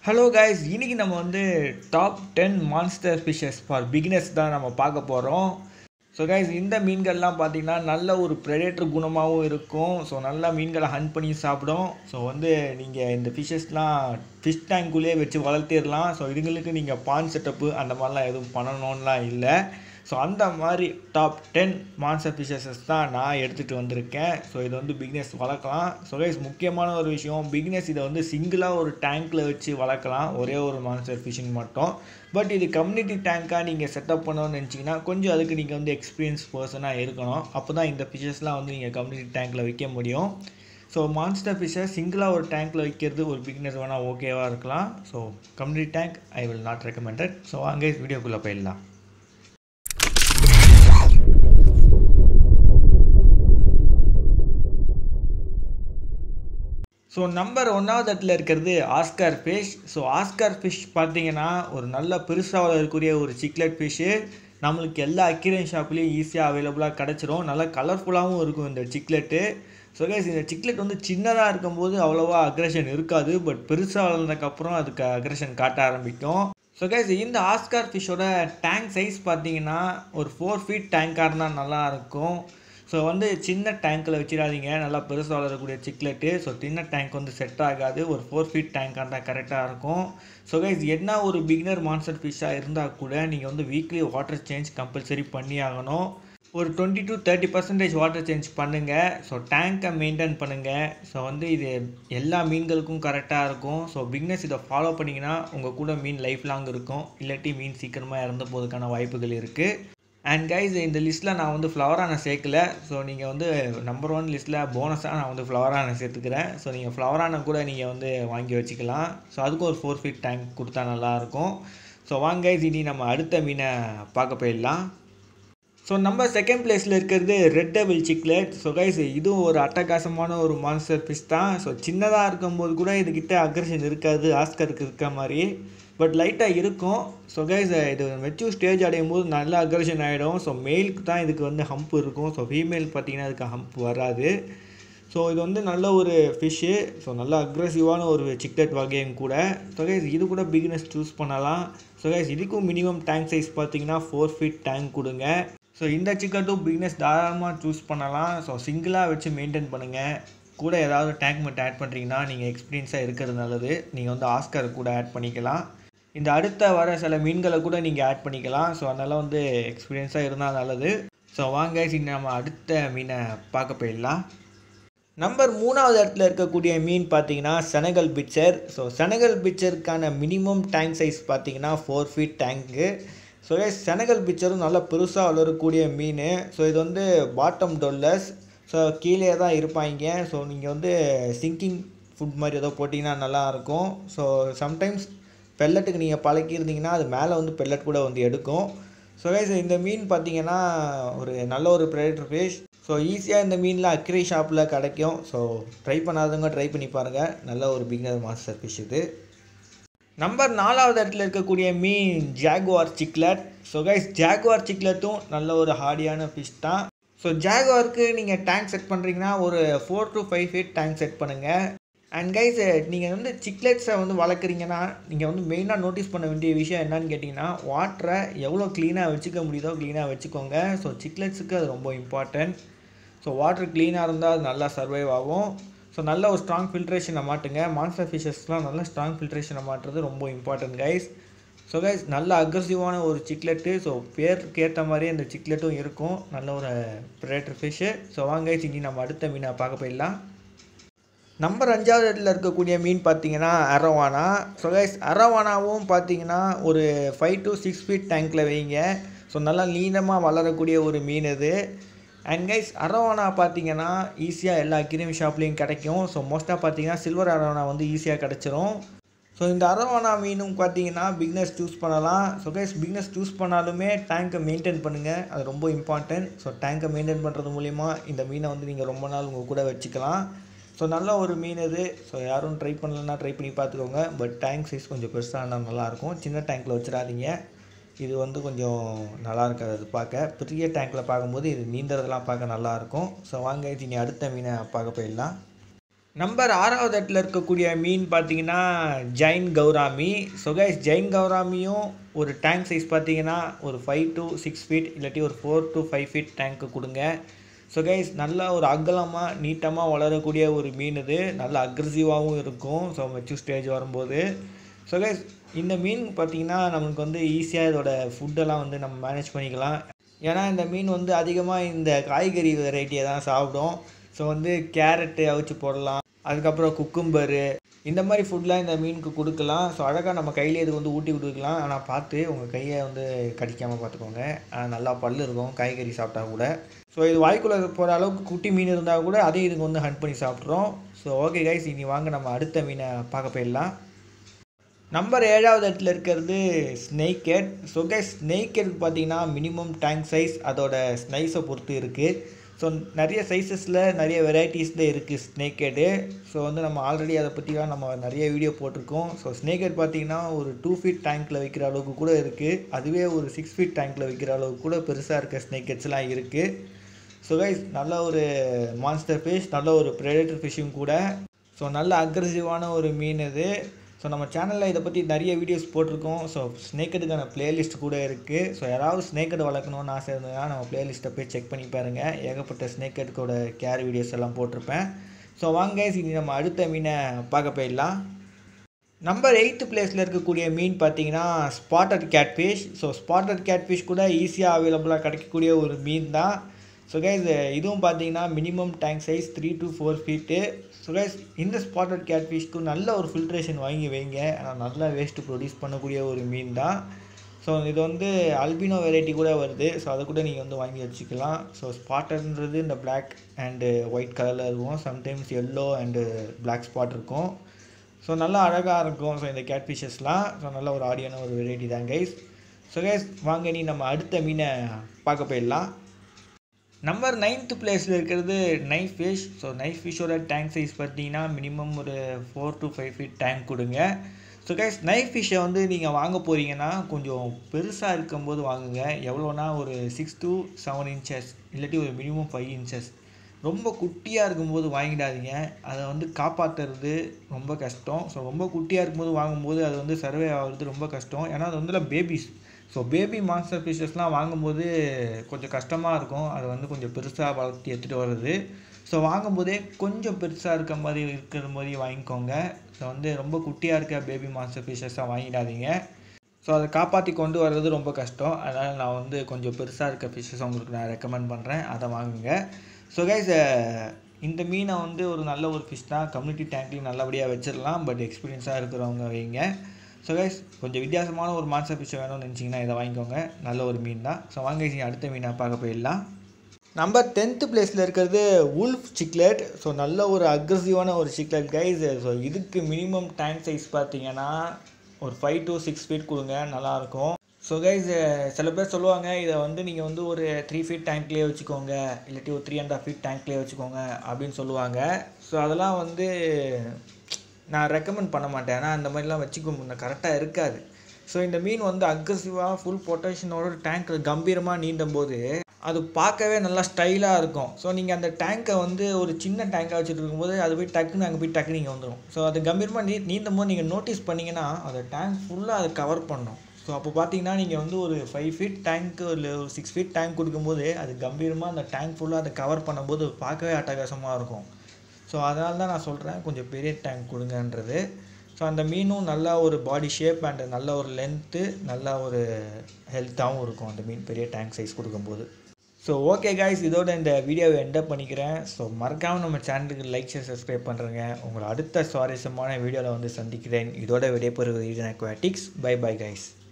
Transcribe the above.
hello guys இன்னைக்கு நம்ம வந்து top ten monster fishes for beginners தான் நம்ம பார்க்க போகிறோம் ஸோ guys இந்த மீன்கள்லாம் பார்த்தீங்கன்னா நல்ல ஒரு ப்ரெடேட்டர் குணமாகவும் இருக்கும் ஸோ நல்லா மீன்களை ஹண்ட் பண்ணி சாப்பிடும் ஸோ வந்து நீங்கள் இந்த ஃபிஷஸ்லாம் ஃபிஷ் டேங்க்குள்ளேயே வச்சு வளர்த்திடலாம் ஸோ இதுங்களுக்கு நீங்கள் பான் செட்டப்பு அந்த மாதிரிலாம் எதுவும் பண்ணணும்லாம் இல்லை ஸோ அந்த மாதிரி டாப் டென் மான்சர் ஃபிஷஸஸ் தான் நான் எடுத்துகிட்டு வந்திருக்கேன் ஸோ இது வந்து பிக்னஸ் வளர்க்கலாம் ஸோ கைஸ் முக்கியமான ஒரு விஷயம் பிக்னஸ் இதை வந்து சிங்கிளாக ஒரு டேங்க்கில் வச்சு வளர்க்கலாம் ஒரே ஒரு மான்சர் ஃபிஷிங் மட்டும் பட் இது கம்யூனிட்டி டேங்க்காக நீங்கள் செட்டப் பண்ணணும்னு நினச்சிங்கன்னா கொஞ்சம் அதுக்கு நீங்கள் வந்து எக்ஸ்பீரியன்ஸ் பர்சனாக இருக்கணும் அப்போ தான் இந்த ஃபிஷஸ்லாம் வந்து நீங்கள் கம்யூனிட்டி டேங்க்கில் வைக்க முடியும் ஸோ மான்ஸ்டர் ஃபிஷ்ஷை சிங்கிளாக ஒரு டேங்க்கில் வைக்கிறது ஒரு பிக்னஸ் வேணால் ஓகேவாக இருக்கலாம் so community tank I will not recommended so அங்கே வீடியோக்குள்ளே போயிடலாம் ஸோ நம்பர் ஒன்றாவது இடத்துல இருக்கிறது Oscar fish so Oscar fish பார்த்தீங்கன்னா ஒரு நல்ல பெருசாக வளரக்கூடிய ஒரு சிக்லெட் ஃபிஷ்ஷு நம்மளுக்கு எல்லா அக்யூரியன் ஷாப்லேயும் ஈஸியாக அவைலபிளாக கிடச்சிரும் நல்லா கலர்ஃபுல்லாகவும் இருக்கும் இந்த சிக்லெட்டு ஸோ கைஸ் இந்த சிக்லெட் வந்து சின்னதாக இருக்கும்போது அவ்வளோவா அக்ரஷன் இருக்காது பட் பெருசாக வளர்ந்ததுக்கப்புறம் அதுக்கு அக்ரஷன் காட்ட ஆரம்பிக்கும் ஸோ கைஸ் இந்த ஆஸ்கார் ஃபிஷ்ஷோட டேங்க் சைஸ் பார்த்தீங்கன்னா ஒரு ஃபோர் ஃபீட் டேங்காக இருந்தால் நல்லாயிருக்கும் ஸோ வந்து சின்ன டேங்க்கில் வச்சிடாதீங்க நல்லா பெருசாக வளரக்கூடிய சிக்லெட்டு ஸோ சின்ன டேங்க் வந்து செட் ஆகாது ஒரு ஃபோர் ஃபீட் டேங்காக இருந்தால் கரெக்டாக இருக்கும் ஸோ கைஸ் என்ன ஒரு பிகினர் மான்சர் ஃபிஷ்ஷாக இருந்தால் கூட நீங்கள் வந்து வீக்லி வாட்டர் சேஞ்ச் கம்பல்சரி பண்ணி ஆகணும் ஒரு twenty to thirty percentage water change பண்ணுங்கள் ஸோ டேங்க்கை மெயின்டைன் பண்ணுங்கள் ஸோ வந்து இது எல்லா மீன்களுக்கும் கரெக்டாக இருக்கும் ஸோ பிக்னஸ் இதை ஃபாலோ பண்ணிங்கன்னா உங்கள் கூட மீன் லைஃப் லாங் இருக்கும் இல்லாட்டி மீன் சீக்கிரமாக இறந்து போகிறதுக்கான வாய்ப்புகள் இருக்குது அண்ட் கைஸ் இந்த லிஸ்ட்டில் நான் வந்து ஃப்ளவரான சேர்க்கல ஸோ நீங்கள் வந்து நம்பர் ஒன் லிஸ்ட்டில் போனஸாக நான் வந்து ஃப்ளவரான சேர்த்துக்கிறேன் ஸோ நீங்கள் ஃப்ளவரான கூட நீங்கள் வந்து வாங்கி வச்சுக்கலாம் ஸோ அதுக்கும் ஒரு ஃபோர் ஃபீட் டேங்க் கொடுத்தா நல்லாயிருக்கும் ஸோ வாங்க கைஸ் இனி நம்ம அடுத்த மீனை பார்க்க போயிடலாம் ஸோ நம்ம செகண்ட் பிளேஸில் இருக்கிறது red devil cichlid so guys இதுவும் ஒரு அட்டகாசமான ஒரு மான்ஸ்டர் ஃபிஷ் தான் ஸோ சின்னதாக இருக்கும்போது கூட இதுக்கிட்ட அக்ரஷன் இருக்காது ஆஸ்கருக்கு இருக்க மாதிரி பட் லைட்டாக இருக்கும் ஸோ கைஸ் இது மெச்சூர் ஸ்டேஜ் அடையும் போது நல்லா அக்ரஷன் ஆகிடும் ஸோ மேலுக்கு தான் இதுக்கு வந்து ஹம்ப் இருக்கும் ஸோ ஃபீமேல் பார்த்தீங்கன்னா இதுக்கு ஹம்ப் வராது ஸோ இது வந்து நல்ல ஒரு ஃபிஷ்ஷு ஸோ நல்ல அக்ரெசிவான ஒரு சிக்லெட் வகையும் கூட ஸோ கைஸ் இது கூட பிகினஸ் சூஸ் பண்ணலாம் ஸோ கைஸ் இதுக்கும் மினிமம் டேங்க் சைஸ் பார்த்தீங்கன்னா ஃபோர் ஃபீட் டேங்க் கொடுங்க ஸோ இந்த சிக்கட்டும் பிக்னஸ் தாராளமாக சூஸ் பண்ணலாம் ஸோ சிங்கிளாக வச்சு மெயின்டைன் பண்ணுங்கள் கூட ஏதாவது டேங்க் மட்டும் ஆட் பண்ணுறீங்கன்னா நீங்கள் எக்ஸ்பீரியன்ஸாக இருக்கிறது நல்லது நீங்கள் வந்து ஆஸ்கர் கூட ஆட் பண்ணிக்கலாம் இந்த அடுத்த வர சில மீன்களை கூட நீங்கள் ஆட் பண்ணிக்கலாம் ஸோ அதனால் வந்து எக்ஸ்பீரியன்ஸாக இருந்தால் நல்லது ஸோ வாங்க இனி நம்ம அடுத்த மீனை பார்க்க போயிடலாம் நம்பர் மூணாவது இடத்துல இருக்கக்கூடிய மீன் பார்த்தீங்கன்னா செனகல் பிச்சர் ஸோ செனகல் பிச்சருக்கான மினிமம் டேங்க் சைஸ் பார்த்தீங்கன்னா ஃபோர் ஃபீட் டேங்க்கு ஸோ செனகல் பிச்சரும் நல்லா பெருசாக வளரக்கூடிய மீன் ஸோ இது வந்து பாட்டம் டொல்லர்ஸ் ஸோ கீழே தான் இருப்பாங்க ஸோ நீங்கள் வந்து சிங்கிங் ஃபுட் மாதிரி ஏதோ போட்டிங்கன்னா நல்லாயிருக்கும் ஸோ சம்டைம்ஸ் பெல்லட்டுக்கு நீங்கள் பழக்கியிருந்தீங்கன்னா அது மேலே வந்து பெல்லட் கூட வந்து எடுக்கும் ஸோ கைஸ் இந்த மீன் பார்த்தீங்கன்னா ஒரு நல்ல ஒரு ப்ரெடேட்டர் ஃபிஷ் ஸோ ஈஸியாக இந்த மீன்லாம் அக்ரி ஷாப்பில் கிடைக்கும் ஸோ ட்ரை பண்ணாதவங்க ட்ரை பண்ணி பாருங்கள் நல்ல ஒரு பிகினர் மாஸ்டர் ஃபிஷ் இது நம்பர் நாலாவது இடத்துல இருக்கக்கூடிய மீன் jaguar cichlid so guys jaguar சிக்லெட்டும் நல்ல ஒரு ஹார்டியான ஃபிஷ் தான் ஸோ ஜாகுவாருக்கு நீங்கள் டேங்க் செட் பண்ணுறீங்கன்னா ஒரு four to five feet tank set பண்ணுங்கள் அண்ட் கைஸ் நீங்கள் வந்து சிக்லெட்ஸை வந்து வளர்க்குறீங்கன்னா நீங்கள் வந்து மெயினாக நோட்டீஸ் பண்ண வேண்டிய விஷயம் என்னன்னு கேட்டிங்கன்னா வாட்டரை எவ்வளோ க்ளீனாக வச்சுக்க முடியுதோ க்ளீனாக வச்சுக்கோங்க ஸோ சிக்லெட்ஸுக்கு அது ரொம்ப இம்பார்ட்டன்ட் ஸோ வாட்டர் க்ளீனாக இருந்தால் அது நல்லா சர்வைவ் ஆகும் ஸோ நல்ல ஒரு ஸ்ட்ராங் ஃபில்ட்ரேஷனை மாட்டுங்க மான்ஸ்டர் ஃபிஷஸ்லாம் நல்ல ஸ்ட்ராங் ஃபில்ட்ரேஷனை மாட்டுறது ரொம்ப இம்பார்ட்டன்ட் கைஸ் ஸோ கைஸ் நல்ல அக்ரஸிவான ஒரு சிக்லெட்டு ஸோ பேருக்கு ஏற்ற மாதிரி அந்த சிக்லெட்டும் இருக்கும் நல்ல ஒரு ப்ரேட்டர் ஃபிஷ்ஷு ஸோ வாங்க கைஸ் இனி நம்ம அடுத்த மீனை பார்க்க போயிடலாம் நம்பர் அஞ்சாவது இடத்துல இருக்கக்கூடிய மீன் பார்த்தீங்கன்னா அரவானா ஸோ கைஸ் அரவானாவும் பார்த்தீங்கன்னா ஒரு ஃபைவ் டு சிக்ஸ் ஃபீட் டேங்க்கில் வைங்க ஸோ நல்லா நீளமாக வளரக்கூடிய ஒரு மீன் இது அண்ட் கைஸ் அரவானா பார்த்தீங்கன்னா ஈஸியாக எல்லா அக்ரியம் ஷாப்லேயும் கிடைக்கும் ஸோ மோஸ்ட்டாக பார்த்தீங்கன்னா சில்வர் அரவானா வந்து ஈஸியாக கிடச்சிரும் ஸோ இந்த அரவானா மீனும் பார்த்தீங்கன்னா பிக்னஸ் சூஸ் பண்ணலாம் ஸோ கைஸ் பிக்னஸ் சூஸ் பண்ணாலுமே டேங்க்கை மெயின்டைன் பண்ணுங்கள் அது ரொம்ப இம்பார்ட்டன்ட் ஸோ டேங்க்கை மெயின்டைன் பண்ணுறது மூலிமா இந்த மீனை வந்து நீங்கள் ரொம்ப நாள் உங்கள் கூட வச்சுக்கலாம் ஸோ நல்ல ஒரு மீன் இது ஸோ யாரும் ட்ரை பண்ணலன்னா ட்ரை பண்ணி பார்த்துக்கோங்க பட் டேங்க் சைஸ் கொஞ்சம் பெருசாக இருந்தால் நல்லாயிருக்கும் சின்ன டேங்க்கில் வச்சிடாதீங்க இது வந்து கொஞ்சம் நல்லா இருக்காது அது பார்க்க பெரிய டேங்க்கில் பார்க்கும்போது இது நீந்துறதெல்லாம் பார்க்க நல்லாயிருக்கும் ஸோ வாங்க இனி அடுத்த மீனை பார்க்க போயிடலாம் நம்பர் ஆறாவது இடத்துல இருக்கக்கூடிய மீன் பார்த்தீங்கன்னா giant gourami so guys giant கௌராமியும் ஒரு டேங்க் சைஸ் பார்த்தீங்கன்னா ஒரு ஃபைவ் டு சிக்ஸ் ஃபீட் இல்லாட்டி ஒரு ஃபோர் டு ஃபைவ் ஃபீட் டேங்க்கு கொடுங்க ஸோ கைஸ் நல்லா ஒரு அகலமாக நீட்டமாக வளரக்கூடிய ஒரு மீன் இது நல்லா அக்ரெசிவாகவும் இருக்கும் ஸோ மெச்சூர் ஸ்டேஜ் வரும்போது ஸோ கைஸ் இந்த மீன் பார்த்தீங்கன்னா நமக்கு வந்து ஈஸியாக இதோட ஃபுட்டெல்லாம் வந்து நம்ம மேனேஜ் பண்ணிக்கலாம் ஏன்னா இந்த மீன் வந்து அதிகமாக இந்த காய்கறி வெரைட்டியை தான் சாப்பிடும் ஸோ வந்து கேரட்டு அவிச்சு போடலாம் அதுக்கப்புறம் குக்கும்பரு இந்த மாதிரி ஃபுட்லாம் இந்த மீனுக்கு கொடுக்கலாம் ஸோ அழகாக நம்ம கையிலே இது வந்து ஊட்டி கொடுக்கலாம் ஆனால் பார்த்து உங்கள் கையை வந்து கடிக்காமல் பார்த்துக்கோங்க ஆனால் நல்லா பல் இருக்கும் காய்கறி சாப்பிட்டா கூட ஸோ இது வாய்க்குள்ளே போகிற அளவுக்கு குட்டி மீன் இருந்தால் கூட அதையும் இதுக்கு வந்து ஹண்ட் பண்ணி சாப்பிட்றோம் ஸோ ஓகே கைஸ் இனி வாங்க நம்ம அடுத்த மீனை பார்க்க போயிடலாம் நம்பர் ஏழாவது இடத்துல இருக்கிறது ஸ்னேக்கெட் ஸோ கைஸ் ஸ்னேக்கெட் பார்த்தீங்கன்னா மினிமம் டேங்க் சைஸ் அதோட ஸ்னைஸை பொறுத்து இருக்குது ஸோ நிறைய சைஸஸில் நிறைய வெரைட்டிஸில் இருக்குது ஸ்னேக்கெட்டு ஸோ வந்து நம்ம ஆல்ரெடி அதை பற்றிலாம் நம்ம நிறைய வீடியோ போட்டிருக்கோம் ஸோ ஸ்னேக்கெட் பார்த்தீங்கன்னா ஒரு டூ ஃபீட் டேங்க்கில் வைக்கிற அளவுக்கு கூட இருக்குது அதுவே ஒரு சிக்ஸ் ஃபீட் டேங்க்கில் வைக்கிற அளவுக்கு கூட பெருசாக இருக்க ஸ்னேக்கெட்ஸ்லாம் இருக்குது ஸோ கைஸ் நல்ல ஒரு மான்ஸ்டர் ஃபிஷ் நல்ல ஒரு ப்ரெடேட்டர் ஃபிஷ்ஷும் கூட ஸோ நல்ல அக்ரெசிவான ஒரு மீன் இது ஸோ நம்ம சேனலில் இதை பற்றி நிறைய வீடியோஸ் போட்டிருக்கோம் ஸோ ஸ்னேக்கெட்டுக்கான பிளேலிஸ்ட் கூட இருக்குது ஸோ யாராவது ஸ்னேக்கெட் வளர்க்கணும்னு ஆசை இருந்ததுன்னா நம்ம பிளேலிஸ்ட்டை போய் செக் பண்ணி பாருங்கள் ஏகப்பட்ட ஸ்னேக்கெட்டுக்கோட கேர் வீடியோஸ் எல்லாம் போட்டிருப்பேன் ஸோ வாங்க இனி நம்ம அடுத்த மீனை பார்க்க போயிடலாம் நம்பர் எயித்து பிளேஸில் இருக்கக்கூடிய மீன் பார்த்தீங்கன்னா spotted catfish so spotted catfish கூட ஈஸியாக அவைலபிளாக கிடைக்கக்கூடிய ஒரு மீன் தான் ஸோ கைஸ் இதுவும் பார்த்தீங்கன்னா minimum tank size three to four feet so guys இந்த ஸ்பாட்டட் கேட்ஃபிஷ்க்கு நல்ல ஒரு ஃபில்ட்ரேஷன் வாங்கி வைங்க ஆனால் நல்லா வேஸ்ட்டு ப்ரொடியூஸ் பண்ணக்கூடிய ஒரு மீன் தான் ஸோ இது வந்து அல்பினோ வெரைட்டி கூட வருது ஸோ அதை கூட நீங்கள் வந்து வாங்கி வச்சுக்கலாம் ஸோ ஸ்பாட்டர்ன்றது இந்த பிளாக் அண்டு ஒயிட் கலரில் இருக்கும் sometimes yellow and black spot இருக்கும் ஸோ நல்லா அழகாக இருக்கும் ஸோ இந்த கேட்ஃபிஷஸ்லாம் ஸோ நல்ல ஒரு ஆடியான ஒரு வெரைட்டி தான் கைஸ் ஸோ கைஸ் வாங்க நீ நம்ம அடுத்த மீனை பார்க்க போயிடலாம் நம்பர் நைன்த்து பிளேஸில் இருக்கிறது நைஃப் ஃபிஷ் ஸோ நைஃப் ஃபிஷ்ஷோட டேங்க் சைஸ் பார்த்தீங்கன்னா மினிமம் ஒரு four to five feet tank கொடுங்க ஸோ கைஸ் நைஃப் ஃபிஷ்ஷை வந்து நீங்கள் வாங்க போகிறீங்கன்னா கொஞ்சம் பெருசாக இருக்கும்போது வாங்குங்க எவ்வளோனா ஒரு சிக்ஸ் டு செவன் இன்ச்சஸ் இல்லாட்டி ஒரு மினிமம் ஃபைவ் இன்ச்சஸ் ரொம்ப குட்டியாக இருக்கும்போது வாங்கிடாதீங்க அதை வந்து காப்பாற்றுறது ரொம்ப கஷ்டம் ஸோ ரொம்ப குட்டியாக இருக்கும்போது வாங்கும்போது அது வந்து சர்வே ஆகிறது ரொம்ப கஷ்டம் ஏன்னா அது வந்து பேபிஸ் ஸோ பேபி மான்ஸ்டர் ஃபிஷஸ்லாம் வாங்கும்போது கொஞ்சம் கஷ்டமாக இருக்கும் அதை வந்து கொஞ்சம் பெருசாக வளர்த்தி எடுத்துகிட்டு வர்றது ஸோ வாங்கும்போதே கொஞ்சம் பெருசாக இருக்க மாதிரி இருக்கிற மாதிரி வாங்கிக்கோங்க ஸோ வந்து ரொம்ப குட்டியாக இருக்க பேபி மான்ஸ்டர் ஃபிஷஸாக வாங்கிடாதீங்க ஸோ அதை காப்பாற்றி கொண்டு வர்றது ரொம்ப கஷ்டம் அதனால் நான் வந்து கொஞ்சம் பெருசாக இருக்க ஃபிஷ்ஷஸ் உங்களுக்கு நான் ரெக்கமெண்ட் பண்ணுறேன் அதை வாங்குங்க ஸோ கைஸ் இந்த மீனை வந்து ஒரு நல்ல ஒரு ஃபிஷ் தான் கம்யூனிட்டி டேங்க்லையும் நல்லபடியாக வச்சிடலாம் பட் எக்ஸ்பீரியன்ஸாக இருக்கிறவங்க வைங்க ஸோ கைஸ் கொஞ்சம் வித்தியாசமான ஒரு மான்சர் ஃபிஷ் வேணும்னு நினச்சிங்கன்னா இதை வாங்கிக்கோங்க நல்ல ஒரு மீன் தான் ஸோ வாங்க இனி அடுத்த மீனை பார்க்க போயிடலாம் நம்பர் டென்த்து பிளேஸில் இருக்கிறது உல்ஃப் சிக்லெட் ஸோ நல்ல ஒரு அக்ரெசிவான ஒரு சிக்லெட் கைஸ் ஸோ இதுக்கு மினிமம் டேங்க் சைஸ் பார்த்தீங்கன்னா ஒரு ஃபைவ் டு சிக்ஸ் ஃபீட் கொடுங்க நல்லாயிருக்கும் ஸோ கைஸ் சில பேர் சொல்லுவாங்க இதை வந்து நீங்கள் வந்து ஒரு த்ரீ ஃபீட் டேங்க்லேயே வச்சுக்கோங்க இல்லாட்டி ஒரு த்ரீ அண்ட் ஹாஃப் ஃபீட் டேங்க்லேயே வச்சுக்கோங்க அப்படின்னு சொல்லுவாங்க ஸோ அதெல்லாம் வந்து நான் ரெக்கமெண்ட் பண்ண மாட்டேன் ஏன்னா அந்த மாதிரிலாம் வச்சுக்க கரெக்டாக இருக்காது ஸோ இந்த மீன் வந்து அக்ரெசிவாக ஃபுல் பொட்டேஷனோட டேங்க் கம்பீரமாக நீண்டும் போது அது பார்க்கவே நல்லா ஸ்டைலாக இருக்கும் ஸோ நீங்கள் அந்த டேங்க்கை வந்து ஒரு சின்ன டேங்காக வச்சுட்டு இருக்கும்போது அது போய் டக்குன்னு அங்கே போய் டக்குன்னு இங்கே வந்துடும் ஸோ அது கம்பீரமாக நீ நீந்தும் போது நீங்கள் நோட்டீஸ் பண்ணிங்கன்னா அந்த டேங்க் ஃபுல்லாக அதை கவர் பண்ணும் ஸோ அப்போ பார்த்தீங்கன்னா நீங்கள் வந்து ஒரு ஃபைவ் ஃபீட் டேங்க்கு இல்லை ஒரு சிக்ஸ் ஃபீட் டேங்க் கொடுக்கும்போது அது கம்பீரமாக அந்த டேங்க் ஃபுல்லாக அதை கவர் பண்ணும்போது பார்க்கவே அட்டகாசமாக இருக்கும் ஸோ அதனால தான் நான் சொல்கிறேன் கொஞ்சம் பெரிய டேங்க் கொடுங்கன்றது ஸோ அந்த மீனும் நல்லா ஒரு பாடி ஷேப் அண்ட் நல்ல ஒரு லென்த்து நல்ல ஒரு ஹெல்த்தாகவும் இருக்கும் அந்த மீன் பெரிய டேங்க் சைஸ் கொடுக்கும்போது ஸோ ஓகே காய்ஸ் இதோட இந்த வீடியோவை எண்டப் பண்ணிக்கிறேன் ஸோ மறக்காமல் நம்ம சேனலுக்கு லைக் ஷேர் சப்ஸ்கிரைப் பண்ணுறேங்க உங்களை அடுத்த சுவாரஸ்யமான வீடியோவில் வந்து சந்திக்கிறேன் இதோட விடைபெறுவது இது எனக்கு பை பை கைஸ்